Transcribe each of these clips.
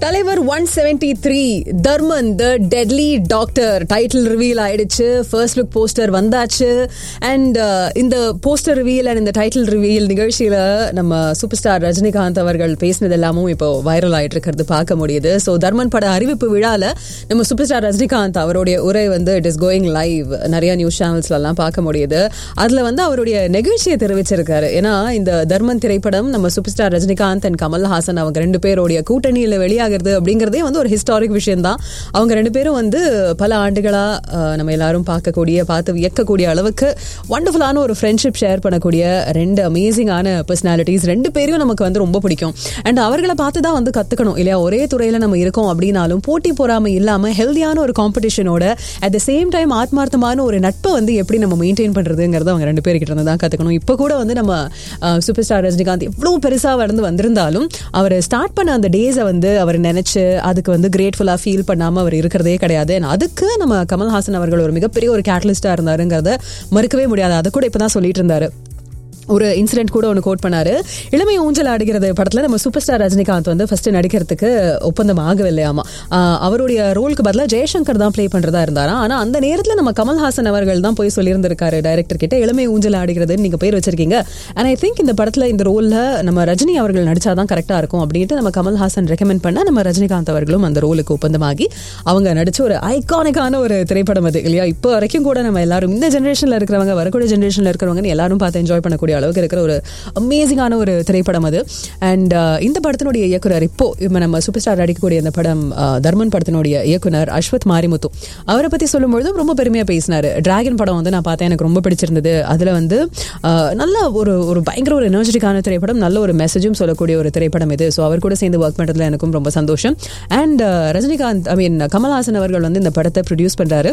தலைவர் one seventy three Dharman the deadly doctor title reveal ஆயிடுச்சு first look poster வந்தாச்சு and இந்த போஸ்டர் ரிவீல் அண்ட் இந்த டைட்டில் ரிவீல் நிகழ்ச்சியில நம்ம சூப்பர் ஸ்டார் ரஜினிகாந்த் அவர்கள் பேசினது எல்லாமும் இப்போ வைரல் ஆயிட்டு இருக்கிறது பார்க்க முடியுது ஸோ தர்மன் பட அறிவிப்பு விழால நம்ம சூப்பர் ஸ்டார் ரஜினிகாந்த் அவருடைய உரை வந்து இட் இஸ் கோயிங் லைவ் நிறைய நியூஸ் சேனல்ஸ்ல எல்லாம் பார்க்க முடியுது அதுல வந்து அவருடைய நெகிழ்ச்சியை தெரிவிச்சிருக்காரு ஏன்னா இந்த தர்மன் திரைப்படம் நம்ம super star Rajinikanth and Kamal Haasan அவங்க ரெண்டு பேருடைய கூட்டணியில வெளியாகிறது அப்படிங்கறதே வந்து ஒரு ஹிஸ்டாரிக் விஷயம் தான் அவங்க ரெண்டு பேரும் வந்து பல ஆண்டுகளா அஹ், நம்ம எல்லாரும் பார்க்கக்கூடிய பார்த்து வியக்கக்கூடிய அளவுக்கு வண்டர்ஃபுல்லான ஒரு ஃப்ரெண்ட்ஷிப் ஷேர் பண்ணக்கூடிய ரெண்டு அமேசிங்கான பர்சனாலிட்டிஸ் ரெண்டு பேரையும் நமக்கு வந்து ரொம்ப பிடிக்கும் அண்ட் அவர்களை பார்த்து தான் வந்து கத்துக்கணும் இல்லையா ஒரே துறையில நம்ம இருக்கோம் அப்படின்னாலும் போட்டி பொறாமை இல்லாம ஹெல்தியான ஒரு காம்படிஷனோட அட் த சேம் டைம் ஆத்மார்த்தமான ஒரு நட்பை வந்து எப்படி நம்ம மெயின்டைன் பண்றதுங்கிறத அவங்க ரெண்டு பேர்கிட்ட இருந்து தான் கத்துக்கணும் இப்போ கூட வந்து நம்ம சூப்பர் ஸ்டார் ரஜினிகாந்த் எவ்வளவு பெருசா வளர்ந்து வந்திருந்தாலும் அவர் ஸ்டார்ட் பண்ண அந்த டேஸை வந்து அவர் நினைச்சு அதுக்கு வந்து கிரேட்ஃபுல்லா ஃபீல் பண்ணாம அவர் இருக்கிறதே கிடையாது And அதுக்கு நம்ம கமல்ஹாசன் அவர்கள் ஒரு மிகப்பெரிய ஒரு கேட்டலிஸ்டா இருந்தாருங்கிறத மறுக்கவே முடியாது அதை கூட இப்பதான் சொல்லிட்டு இருந்தாரு ஒரு இன்சிடென்ட் கூட ஒன்று கோட் பண்ணாரு இளமை ஊஞ்சல் ஆடுகிறது படத்துல நம்ம சூப்பர் ஸ்டார் ரஜினிகாந்த் வந்து ஃபர்ஸ்ட் நடிக்கிறதுக்கு ஒப்பந்தம் ஆகவில்லையாமா ஆஹ் அவருடைய ரோலுக்கு பதிலாக ஜெயசங்கர் தான் ப்ளே பண்றதா இருந்தாராம் ஆனா அந்த நேரத்துல நம்ம கமல்ஹாசன் அவர்கள் தான் போய் சொல்லியிருந்திருக்காரு டைரக்டர் கிட்ட இளமை ஊஞ்சல் ஆடுகிறதுன்னு நீங்க பேர் வச்சிருக்கீங்க அண்ட் ஐ திங்க் இந்த படத்துல இந்த ரோல்ல நம்ம ரஜினி அவர்கள் நடிச்சாதான் கரெக்டா இருக்கும் அப்படின்ட்டு நம்ம கமல்ஹாசன் ரெக்கமெண்ட் பண்ணா நம்ம ரஜினிகாந்த் அவர்களும் அந்த ரோலுக்கு ஒப்பந்தமாகி அவங்க நடிச்ச ஒரு ஐகானிக்கான ஒரு திரைப்படம் அது இல்லையா இப்போ வரைக்கும் கூட நம்ம எல்லாரும் இந்த ஜென்ரேஷன்ல இருக்கிறவங்க வரக்கூடிய ஜென்ரேஷன்ல இருக்கிறவங்க எல்லாரும் பார்த்து என்ஜாய் பண்ணக்கூடிய அளவுக்கு இருக்கிற ஒரு அமேசிங்கான ஒரு திரைப்படம் அது அண்ட் இந்த படத்தினுடைய இயக்குனர் இப்போ இப்போ நம்ம சூப்பர் ஸ்டார் நடிக்கக்கூடிய இந்த படம் அஹ், தர்மன் படத்தினுடைய இயக்குனர் அஸ்வத் மாரிமுத்து அவரை பத்தி சொல்லும்பொழுதும் ரொம்ப பெருமையா பேசினாரு டிராகன் படம் வந்து நான் பார்த்தேன் எனக்கு ரொம்ப பிடிச்சிருந்தது அதுல வந்து அஹ், நல்ல ஒரு ஒரு பயங்கர ஒரு எனர்ஜெட்டிக்கான திரைப்படம் நல்ல ஒரு மெசேஜும் சொல்லக்கூடிய ஒரு திரைப்படம் இது ஸோ அவர் கூட சேர்ந்து ஒர்க் பண்றதுல எனக்கும் ரொம்ப சந்தோஷம் and Rajinikanth I mean Kamal Haasan அவர்கள் வந்து இந்த படத்தை ப்ரொடியூஸ் பண்றாரு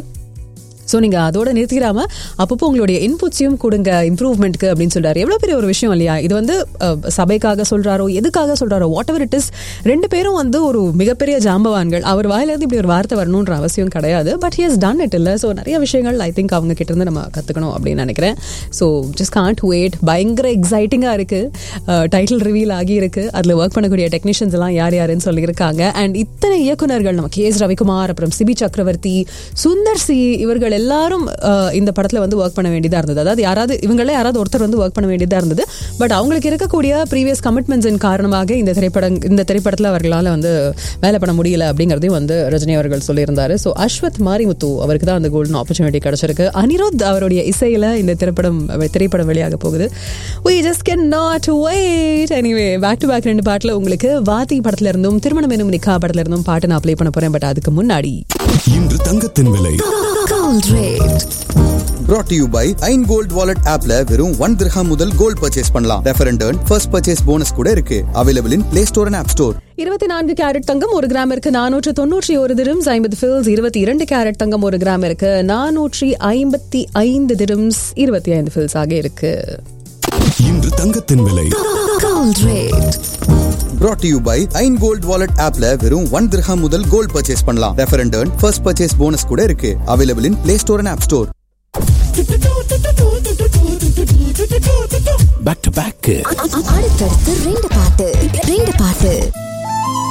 ஸோ நீங்க அதோட நிறுத்திடாம அப்பப்போ உங்களுடைய இன்புட்ஸையும் கொடுங்க இம்ப்ரூவ்மெண்ட்க்கு அப்படின்னு சொல்றாரு எவ்வளவு பெரிய ஒரு விஷயம் இல்லையா இது வந்து அஹ், சபைக்காக சொல்றாரோ எதுக்காக சொல்றாரோ வாட் எவர் இட் இஸ் ரெண்டு பேரும் வந்து ஒரு மிகப்பெரிய ஜாம்பவான்கள் அவர் வாயிலிருந்து இப்படி ஒரு வார்த்தை வரணுன்ற அவசியம் கிடையாது but he has done it இல்லை ஸோ நிறைய விஷயங்கள் ஐ திங்க் அவங்க கிட்ட இருந்து நம்ம கத்துக்கணும் அப்படின்னு நினைக்கிறேன் ஸோ ஜஸ்ட் காண்ட் வெயிட் பயங்கர எக்ஸைட்டிங்காக இருக்கு டைட்டில் ரிவீல் ஆகி இருக்கு அதில் ஒர்க் பண்ணக்கூடிய டெக்னீஷியன்ஸ் எல்லாம் யார் யாருன்னு சொல்லியிருக்காங்க அண்ட் இத்தனை இயக்குனர்கள் நம்ம கே எஸ் ரவிக்குமார் அப்புறம் சிபி சக்கரவர்த்தி சுந்தர் சி இவர்கள் எல்லாரும் அஹ், இந்த படத்துல வந்து ஒர்க் பண்ண வேண்டியதா இருந்தது அதாவது யாராவது இவங்களே யாராவது ஒருத்தர் வந்து ஒர்க் பண்ண வேண்டியதா இருந்தது பட் அவங்களுக்கு இருக்கக்கூடிய ப்ரீவியஸ் கமிட்மெண்ட்ஸின் காரணமாக இந்த திரைப்படம் இந்த திரைப்படத்தில் அவர்களால் வந்து வேலை பண்ண முடியல அப்படிங்கிறதையும் வந்து ரஜினி அவர்கள் சொல்லியிருந்தாரு ஸோ அஸ்வத் மாரிமுத்து அவருக்கு தான் அந்த கோல்டன் ஆப்பர்ச்சுனிட்டி கிடைச்சிருக்கு அனிருத் அவருடைய இசையில இந்த திரைப்படம் திரைப்படம் வெளியாக போகுது we just cannot wait anyway back to back ரெண்டு பாட்டில் உங்களுக்கு வாத்தி படத்துல இருந்தும் திருமணம் எனும் நிக்கா படத்துல இருந்தும் பாட்டு நான் ப்ளே பண்ண போறேன் பட் அதுக்கு முன்னாடி இன்று தங்கத்தின் விலை Gold rate. brought to you by ஐன் கோல்ட் வாலெட் ஆப்ல வெறும் ஒன் திரஹாம் முதல் கோல்ட் பர்ச்சேஸ் பண்ணலாம் ரெஃபரண்ட் ஃபர்ஸ்ட் பர்ச்சேஸ் போனஸ் கூட இருக்கு available in Play Store and App Store இருபத்தி நான்கு கேரட் தங்கம் ஒரு கிராமிற்கு நானூற்று தொன்னூற்றி ஒரு திரம்ஸ் ஐம்பது ஃபில்ஸ் இருபத்தி இரண்டு கேரட் தங்கம் ஒரு கிராமிற்கு நானூற்றி ஐம்பத்தி ஐந்து திரம்ஸ் இருபத்தி ஐந்து ஃபில்ஸ் ஆக இருக்கு இன்று தங்கத்தின் விலை Gold rate. brought to you by ஐன் கோல்ட் வாலெட் ஆப்ல வெறும் ஒன் திரஹாம் முதல் கோல்ட் பர்ச்சேஸ் பண்ணலாம் ரெஃபரண்ட் ஃபர்ஸ்ட் பர்ச்சேஸ் போனஸ் கூட இருக்கு available in Play Store and App Store back to back அடுத்தடுத்து ரெண்டு பாட்டு ரெண்டு பாட்டு